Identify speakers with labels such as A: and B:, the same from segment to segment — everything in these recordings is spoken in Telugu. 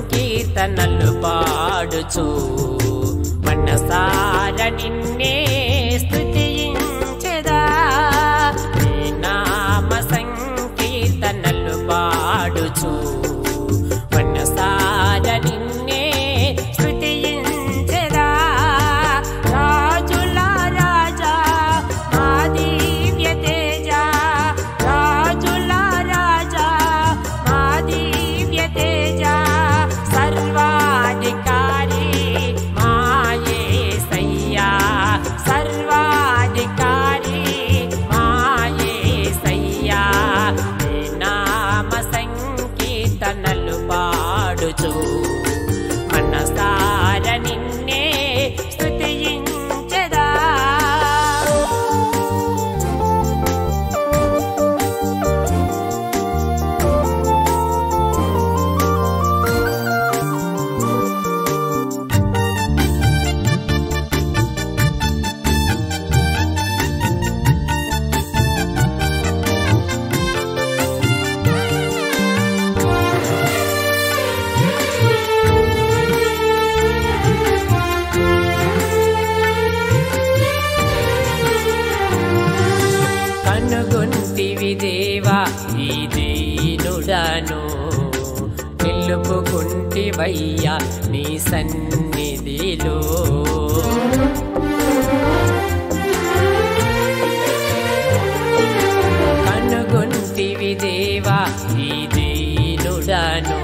A: సంకీర్తనలు పాడుచు మనసార నిన్నే స్తుతించెదా నీ నామ సంకీర్తనలు పాడుచు మనసార నిన్నే స్తుతించెదా రాజుల రాజా మా దివ్య తేజ రాజుల రాజా మా దివ్య తేజ సర్వాధికారి మాయే సయ్యా సర్వాధికారి మాయే సయ్యా నీ నామ సంకీర్తనలు పాడుచు మనసార నిన్నే స్తుతించెదా కనుగొంటివి దేవా ఈ దీనుడను నిలుపుకుంటివయ్యా నీ సన్నిధిలో కనుగొంటివి దేవా ఈ దీనుడను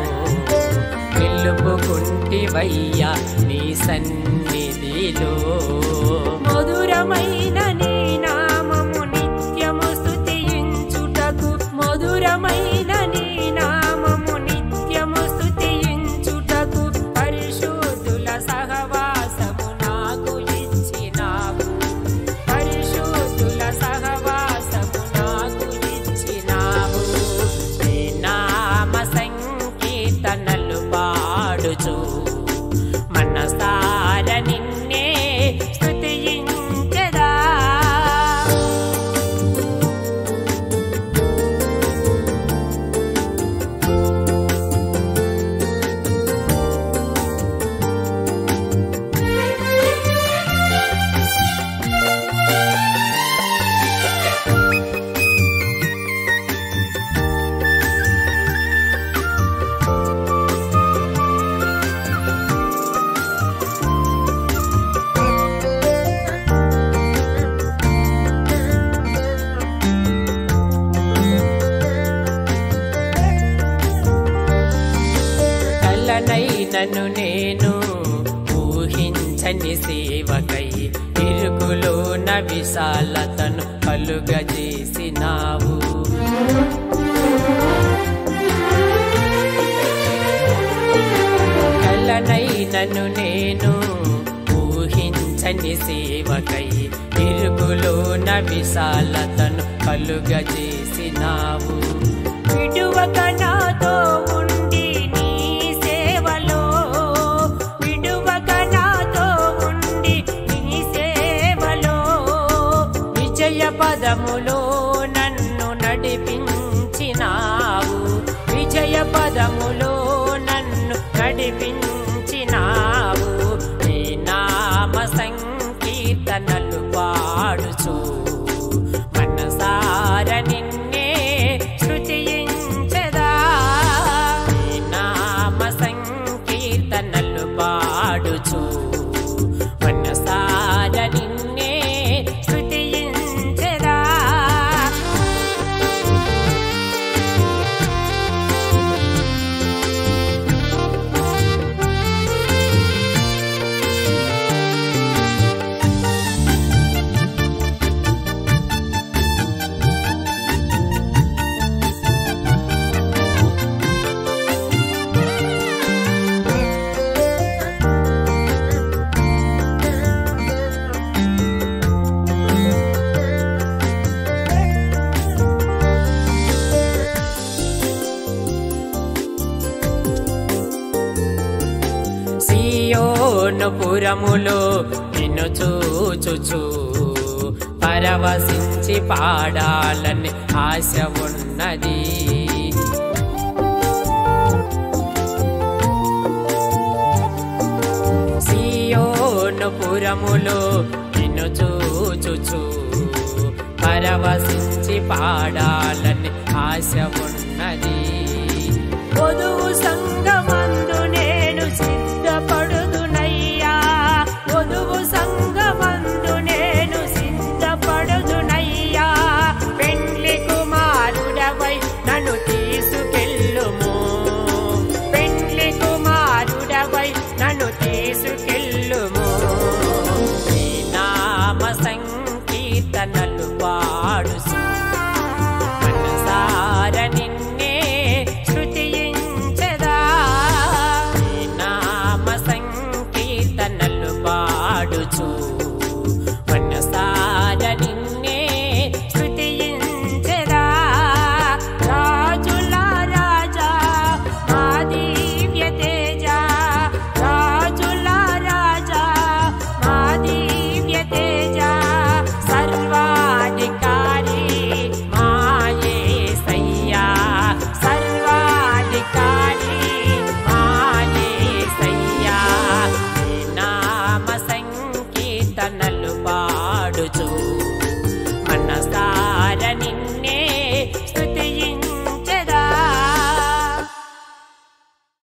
A: నిలుపుకుంటివయ్యా నీ సన్నిధిలో మధురమైన నీ నామము నిత్యము స్తుతించుటకు మధురమైన నీ నామము నిత్యము స్తుతించుటకు పరిశుద్ధుల సహవాసము నాకు ఇచ్చినావు పరిశుద్ధుల సహవాసము నాకు ఇచ్చినావు నీ నామ సంకీర్తనలు పాడుచు మనసార నిన్నే స్తుతించెదా కలనైనను నేను ఊహించని సేవకై ఇరుకులోన విశాలతను కలుగజేసినావు కలనైనను నేను ఊహించని సేవకై ఇరుకులోన విశాలతను కలుగజేసినావు విడువక నాతో ఉండి నీ సేవలో విడువక నాతో ఉండి నీ సేవలో విజయ పదములో నన్ను నడిపించినావు విజయ పదములో నన్ను నడిపించినావు నీ నామ సంకీర్తనలు పాడుచు మనసార నిన్నే శృతించదా నీ నామ సంకీర్తనలు పాడుచు మనసార నిన్నే శృతించదా సియోను పురములో నిన్ను చూచుచు పరవశించి పాడాలని ఆశ ఉన్నది పురములో నిన్ను చూచుచు పరవశించి పాడాలని ఆశ ఉన్నది పొదువు సంగ